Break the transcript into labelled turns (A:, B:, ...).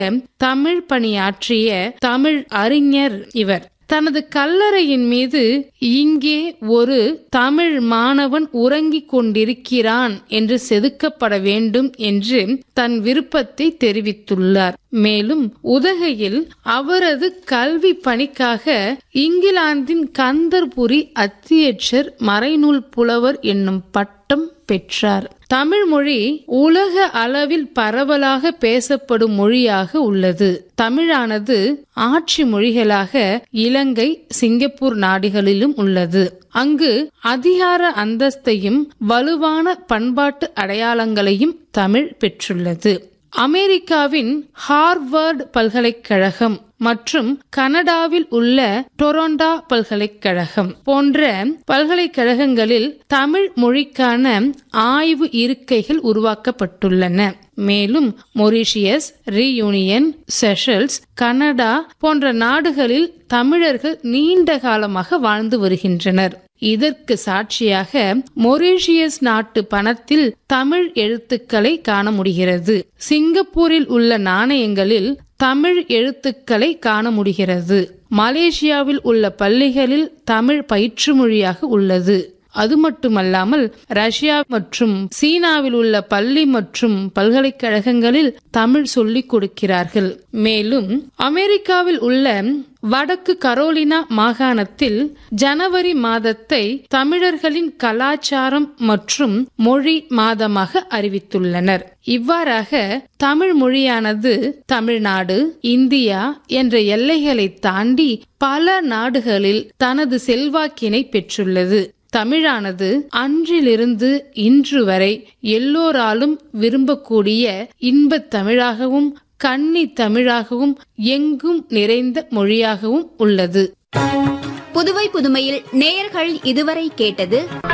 A: தமிழ் பணியாற்றிய தமிழ் அறிஞர் இவர் தனது கல்லறையின் மீது இங்கே ஒரு தமிழ் மாணவன் உறங்கிக் கொண்டிருக்கிறான் என்று செதுக்கப்பட வேண்டும் என்று தன் விருப்பத்தை தெரிவித்துள்ளார் மேலும் உதகையில் அவரது கல்வி பணிக்காக இங்கிலாந்தின் கந்தர்புரி அத்தியட்சர் மறைநூல் புலவர் என்னும் பட்டம் பெற்றார் தமிழ் மொழி உலக அளவில் பரவலாக பேசப்படும் மொழியாக உள்ளது தமிழானது ஆட்சி மொழிகளாக இலங்கை சிங்கப்பூர் நாடுகளிலும் உள்ளது அங்கு அதிகார அந்தஸ்தையும் வலுவான பண்பாட்டு அடையாளங்களையும் தமிழ் பெற்றுள்ளது அமெரிக்காவின் ஹார்வர்ட் பல்கலைக்கழகம் மற்றும் கனடாவில் உள்ள டொரண்டா பல்கலைக்கழகம் போன்ற பல்கலைக்கழகங்களில் தமிழ் மொழிக்கான ஆய்வு இருக்கைகள் உருவாக்கப்பட்டுள்ளன மேலும் மொரிஷியஸ் ரீயூனியன் செஷல்ஸ் கனடா போன்ற நாடுகளில் தமிழர்கள் நீண்ட காலமாக வாழ்ந்து வருகின்றனர் இதற்கு சாட்சியாக மொரீஷியஸ் நாட்டு பணத்தில் தமிழ் எழுத்துக்களை காண முடிகிறது சிங்கப்பூரில் உள்ள நாணயங்களில் தமிழ் எழுத்துக்களை காண முடிகிறது மலேசியாவில் உள்ள பள்ளிகளில் தமிழ் பயிற்று மொழியாக உள்ளது அது மட்டுமல்லாமல் ரஷ்யா மற்றும் சீனாவில் உள்ள பள்ளி மற்றும் பல்கலைக்கழகங்களில் தமிழ் சொல்லிக் கொடுக்கிறார்கள் மேலும் அமெரிக்காவில் உள்ள வடக்கு கரோலினா மாகாணத்தில் ஜனவரி மாதத்தை தமிழர்களின் கலாச்சாரம் மற்றும் மொழி மாதமாக அறிவித்துள்ளனர் இவ்வாறாக தமிழ் மொழியானது தமிழ்நாடு இந்தியா என்ற எல்லைகளை தாண்டி பல நாடுகளில் தனது செல்வாக்கினை பெற்றுள்ளது தமிழானது அன்றிலிருந்து இன்று வரை எல்லோராலும் விரும்பக்கூடிய இன்பத் தமிழாகவும் கன்னி தமிழாகவும் எங்கும் நிறைந்த மொழியாகவும் உள்ளது
B: புதுவை புதுமையில் நேயர்கள் இதுவரை கேட்டது